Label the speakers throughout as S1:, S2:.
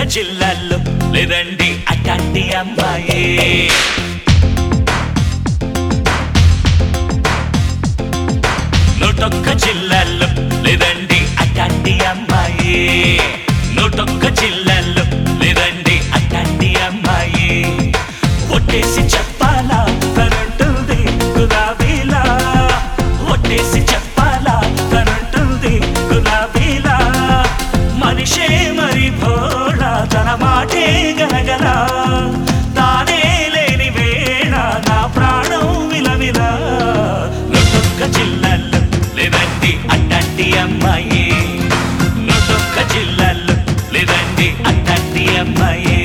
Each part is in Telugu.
S1: జిల్లాల్లో లేదండి అట్లాంటి అమ్మాయి నూటొక్క జిల్లాల్లో లేదండి అట్లాంటి అమ్మాయి నూటొక్క జిల్లాల్లో లేదండి అట్లాంటి అమ్మాయి ఒట్టేసి చెప్పాలా తనంటుంది గులాబీలా ఒట్టేసి చెప్పాలా తనంటుంది గులాబీలా మనిషే మరి భోళా తన మాటే గలగల తానే లేని వేళ నా ప్రాణం విలవిలా నొట్టొక్క జిల్లాల్లో లేదండి అట్లాంటి అమ్మాయి నొట్టొక్క జిల్లాల్లో లేదండి అట్లాంటి అమ్మాయి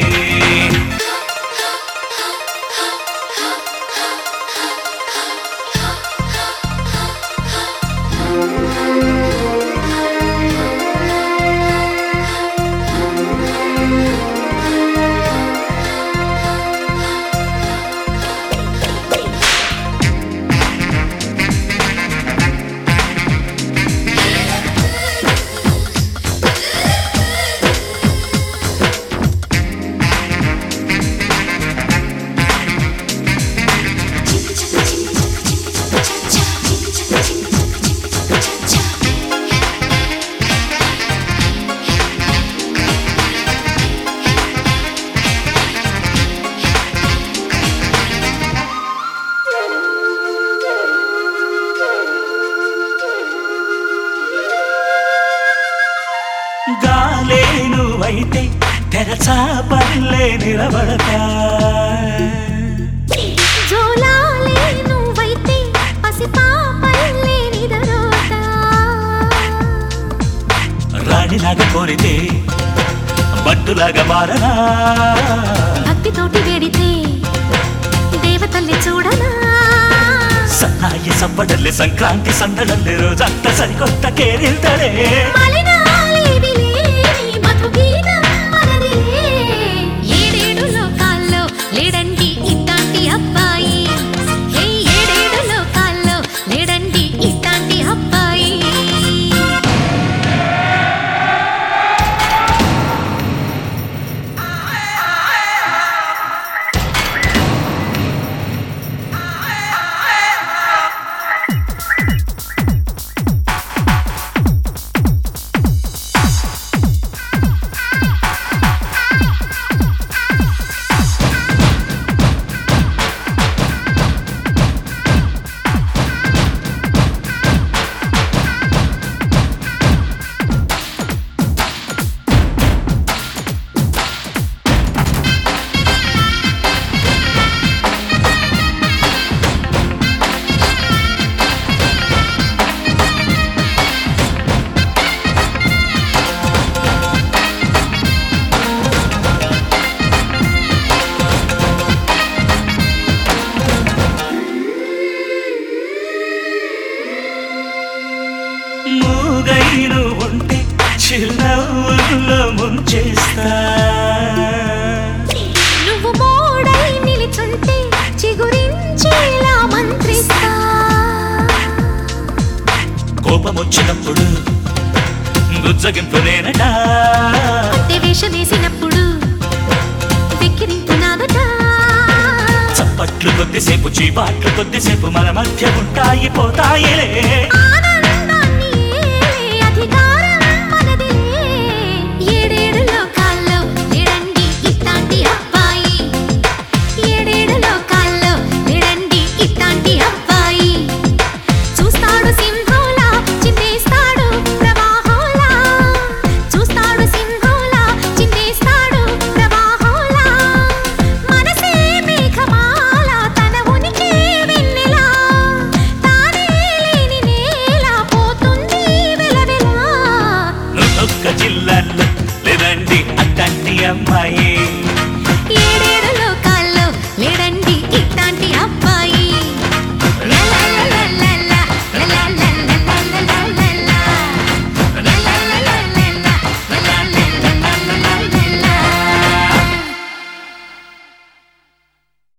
S1: గాలే నువ్వైతే తెరచా పల్లె నిలబడతా
S2: జోలాలే నువ్వైతే పసిపాపల్లే నిదరోతా
S1: రాణిలాగా కోరితే బట్టులాగా మారనా
S2: భక్తితోటి వేడితే దేవతల్ని చూడనా
S1: సన్నాయి సవ్వడల్లే సంక్రాంతి సందడల్లే రోజంతా సరికొత్త కేరిల్తడే
S2: మలినాలేవి లేని మధుగీతం మనదే. ఏడేడు లోకాల్లో లేడండి ఇట్టాంటి అబ్బాయి హే, ఏడేడు లోకాల్లో లేడండి ఇట్టాంటి అబ్బాయి
S1: మూగైను ఉంటే చిరునవ్వుల్లో ముంచేస్తా
S2: నువ్వు మోడై నిలిచుంటే చిగురించేలా మంత్రిస్తా
S1: కోపం వచ్చినప్పుడు బుజ్జగింపు నేనట
S2: అంటే వేషం వేసినప్పుడు వెక్కిరింపు నాదట
S1: చప్పట్లు కొద్దిసేపు చీపాట్లు కొద్దిసేపు మన మధ్య ఉంటాయి పోతాయిలే
S2: ఆ